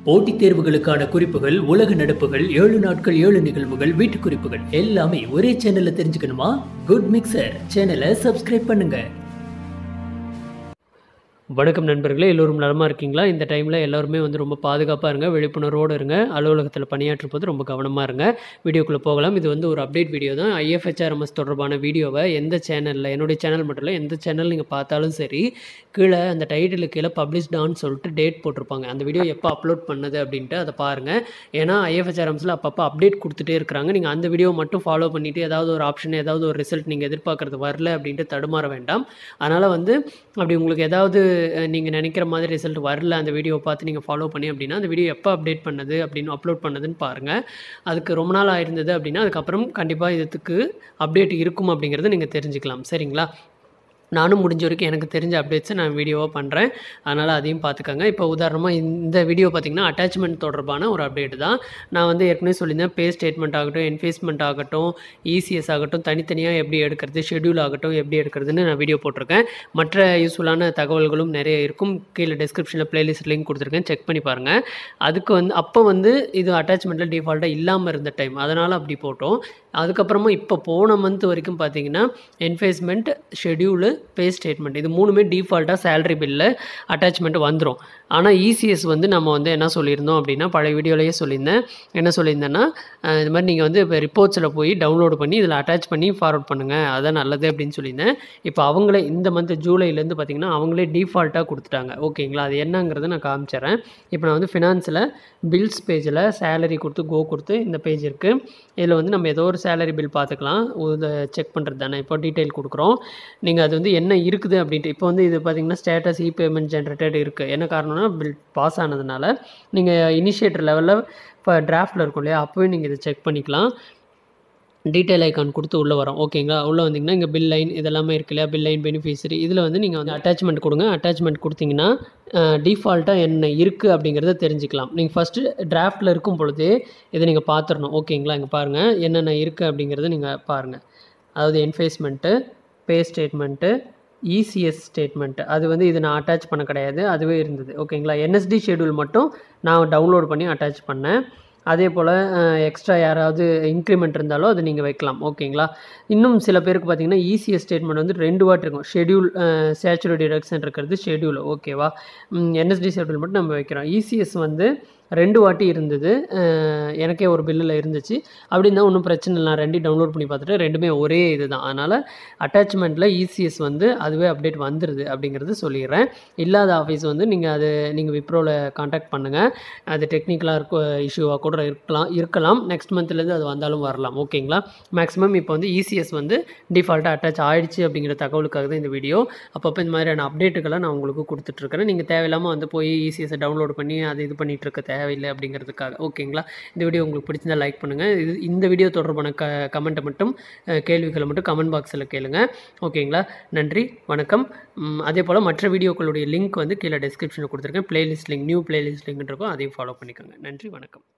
போட்டித் தேர்வுகளுக்கான குறிப்புகள் உலக நடப்புகள் ஏழு நாட்கள் ஏழு நிகழ்வுகள் வீட்டு குறிப்புகள் எல்லாமே ஒரே சேனல்ல தெரிஞ்சுக்கணுமா குட் மிக்சர் சேனலை சப்ஸ்கிரைப் பண்ணுங்க வணக்கம் நண்பர்களே எல்லோரும் நலமாக இருக்கீங்களா இந்த டைமில் எல்லாருமே வந்து ரொம்ப பாதுகாப்பாக இருங்க விழிப்புணர்வோடு இருங்க அலுவலகத்தில் பணியாற்றும் போது ரொம்ப கவனமாக இருங்க வீடியோக்குள்ளே போகலாம் இது வந்து ஒரு அப்டேட் வீடியோ தான் ஐஎஃப்ஹெச்ஆர்எம்எஸ் தொடர்பான வீடியோவை எந்த சேனலில் என்னுடைய சேனல் மட்டும் இல்லை எந்த சேனல் நீங்கள் பார்த்தாலும் சரி கீழே அந்த டைட்டிலுக்கு கீழே பப்ளிஷ்டான்னு சொல்லிட்டு டேட் போட்டிருப்பாங்க அந்த வீடியோ எப்போ அப்லோட் பண்ணது அப்படின்ட்டு அதை பாருங்கள் ஏன்னா ஐஎஃப்ஹெச்ஆர்எம்ஸில் அப்பப்போ அப்டேட் கொடுத்துட்டே இருக்கிறாங்க நீங்கள் அந்த வீடியோ மட்டும் ஃபாலோ பண்ணிவிட்டு ஏதாவது ஒரு ஆப்ஷன் ஏதாவது ஒரு ரிசல்ட் நீங்கள் எதிர்பார்க்குறது வரல அப்படின்ட்டு தடுமாற வேண்டாம் அதனால் வந்து அப்படி உங்களுக்கு ஏதாவது நீங்கள் நினைக்கிற மாதிரி ரிசல்ட் வரல அந்த வீடியோவை பார்த்து நீங்கள் ஃபாலோ பண்ணி அப்படின்னா அந்த வீடியோ எப்போ அப்டேட் பண்ணது அப்படின்னு அப்லோட் பண்ணதுன்னு பாருங்கள் அதுக்கு ரொம்ப நாள் ஆயிருந்தது அப்படின்னா அதுக்கப்புறம் கண்டிப்பாக இதுக்கு அப்டேட் இருக்கும் அப்படிங்கிறத நீங்கள் தெரிஞ்சுக்கலாம் சரிங்களா நானும் முடிஞ்ச வரைக்கும் எனக்கு தெரிஞ்ச அப்டேட்ஸை நான் வீடியோவாக பண்ணுறேன் அதனால் அதையும் பார்த்துக்கோங்க இப்போ உதாரணமாக இந்த வீடியோ பார்த்திங்கன்னா அட்டாச்மெண்ட் தொடர்பான ஒரு அப்டேட் தான் நான் வந்து ஏற்கனவே சொல்லியிருந்தேன் பே ஸ்டேட்மெண்ட் ஆகட்டும் என்ஃபேஸ்மெண்ட் ஆகட்டும் இசிஎஸ் ஆகட்டும் தனித்தனியாக எப்படி எடுக்கிறது ஷெட்யூல் ஆகட்டும் எப்படி எடுக்கிறதுன்னு நான் வீடியோ போட்டிருக்கேன் மற்ற யூஸ்ஃபுல்லான தகவல்களும் நிறைய இருக்கும் கீழே டிஸ்கிரிப்ஷனில் ப்ளேலிஸ்ட் லிங்க் கொடுத்துருக்கேன் செக் பண்ணி பாருங்கள் அதுக்கு வந்து அப்போ வந்து இது அட்டாச்மெண்ட்டில் டிஃபால்ட்டாக இல்லாமல் இருந்த டைம் அதனால் அப்படி போட்டோம் அதுக்கப்புறமா இப்போ போன மந்த் வரைக்கும் பார்த்தீங்கன்னா என்ஃபேஸ்மெண்ட் ஷெட்யூலு பே ஸ்டேட்மெண்ட் இது மூணுமே டிஃபால்ட்டாக சேலரி பில்லில் அட்டாச்மெண்ட் வந்துடும் ஆனால் இசிஎஸ் வந்து நம்ம வந்து என்ன சொல்லியிருந்தோம் அப்படின்னா பழைய வீடியோலேயே சொல்லியிருந்தேன் என்ன சொல்லியிருந்தேன்னா அஹ் இது மாதிரி நீங்கள் வந்து இப்போ ரிப்போர்ட்ஸில் போய் டவுன்லோடு பண்ணி இதில் அட்டாச் பண்ணி ஃபார்வர்ட் பண்ணுங்கள் அதான் நல்லது அப்படின்னு சொல்லியிருந்தேன் இப்போ அவங்களே இந்த மந்த் ஜூலைலேருந்து பார்த்தீங்கன்னா அவங்களே டிஃபால்ட்டாக கொடுத்துட்டாங்க ஓகேங்களா அது என்னங்கிறத நான் காமிச்சிடுறேன் இப்போ நான் வந்து ஃபினான்ஸில் பில்ஸ் பேஜில் சேலரி கொடுத்து கோ கொடுத்து இந்த பேஜ் இருக்குது இதில் வந்து நம்ம ஏதோ ஒரு சேலரி பில் பார்த்துக்கலாம் இதை செக் பண்ணுறது தானே இப்போ டீட்டெயில் கொடுக்குறோம் நீங்கள் அது வந்து என்ன இருக்குது அப்படின்ட்டு இப்போ வந்து இது பார்த்தீங்கன்னா ஸ்டேட்டஸ் இ பேமெண்ட் ஜென்ரேட்டட் இருக்குது என்ன காரணம்னா பில் பாஸ் ஆனதுனால நீங்கள் இனிஷியேட்டர் லெவலில் இப்போ டிராஃப்டில் இருக்கும் இல்லையா அப்போவே நீங்கள் இதை செக் பண்ணிக்கலாம் டீட்டெயில் ஐக்கான் கொடுத்து உள்ளே வரோம் ஓகேங்களா உள்ளே வந்தீங்கன்னா இங்கே பில் லைன் இதெல்லாமே இருக்கு இல்லையா பில் லைன் பெனிஃபிஷரி இதில் வந்து நீங்கள் வந்து அட்டாச்மெண்ட் கொடுங்க அட்டாச்மெண்ட் கொடுத்தீங்கன்னா டிஃபால்ட்டாக என்ன இருக்குது அப்படிங்கிறத தெரிஞ்சுக்கலாம் நீங்கள் ஃபஸ்ட்டு டிராஃப்டில் இருக்கும் பொழுது இதை நீங்கள் பார்த்துடணும் ஓகேங்களா இங்கே பாருங்கள் என்னென்ன இருக்குது அப்படிங்கிறத நீங்கள் பாருங்கள் அதாவது என்ஃபேஸ்மெண்ட்டு பே ஸ்டேட்மெண்ட்டு இசிஎஸ் ஸ்டேட்மெண்ட் அது வந்து இது நான் அட்டாச் பண்ண கிடையாது அதுவே இருந்தது ஓகேங்களா என்எஸ்டி ஷெடியூல் மட்டும் நான் டவுன்லோட் பண்ணி அட்டாச் பண்ணேன் அதே போல் எக்ஸ்ட்ரா யாராவது இன்க்ரிமெண்ட் இருந்தாலும் அது நீங்கள் வைக்கலாம் ஓகேங்களா இன்னும் சில பேருக்கு பார்த்தீங்கன்னா இசிஎஸ் ஸ்டேட்மெண்ட் வந்து ரெண்டு வாட் இருக்கும் ஷெடியூல் சேச்சுரல் டிடக்ஷன் இருக்கிறது ஷெடியூல் ஓகேவா என்எஸ்டி ஷெடியூல் மட்டும் நம்ம வைக்கிறோம் இசிஎஸ் வந்து ரெண்டு வாட்டி இருந்தது எனக்கே ஒரு பில்லில் இருந்துச்சு அப்படின்னா ஒன்றும் பிரச்சனை இல்லை நான் ரெண்டையும் டவுன்லோட் பண்ணி பார்த்துட்டு ரெண்டுமே ஒரே இது தான் அதனால் அட்டாச்மெண்ட்டில் இசிஎஸ் வந்து அதுவே அப்டேட் வந்துடுது அப்படிங்கிறது சொல்லிடுறேன் இல்லாத ஆஃபீஸ் வந்து நீங்கள் அது நீங்கள் விப்ரோவில் காண்டாக்ட் பண்ணுங்கள் அது டெக்னிக்கலாக இருக்க இஷ்யூவாக கூட இருக்கலாம் இருக்கலாம் நெக்ஸ்ட் மந்த்லேருந்து அது வந்தாலும் வரலாம் ஓகேங்களா மேக்ஸிமம் இப்போ வந்து இசிஎஸ் வந்து டிஃபால்ட்டாக அட்டாச் ஆகிடுச்சு அப்படிங்கிற தகவலுக்காக தான் இந்த வீடியோ அப்பப்போ இந்த மாதிரியான அப்டேட்டுகளை நான் உங்களுக்கு கொடுத்துட்ருக்கிறேன் நீங்கள் தேவையில்லாமல் வந்து போய் இசிஎஸை டவுன்லோட் பண்ணி அது இது பண்ணிகிட்டு இருக்க தேவையில்லை அப்படிங்கிறதுக்காக ஓகேங்களா இந்த வீடியோ உங்களுக்கு பிடிச்சிருந்தா லைக் பண்ணுங்கள் இது இந்த வீடியோ தொடர்பான க கமெண்ட்டை மட்டும் கேள்விகளை மட்டும் கமெண்ட் பாக்ஸில் கேளுங்க ஓகேங்களா நன்றி வணக்கம் அதே போல் மற்ற வீடியோக்களுடைய லிங்க் வந்து கீழே டிஸ்கிரிப்ஷனில் கொடுத்துருக்கேன் playlist link new playlist link இருக்கும் அதையும் ஃபாலோ பண்ணிக்கோங்க நன்றி வணக்கம்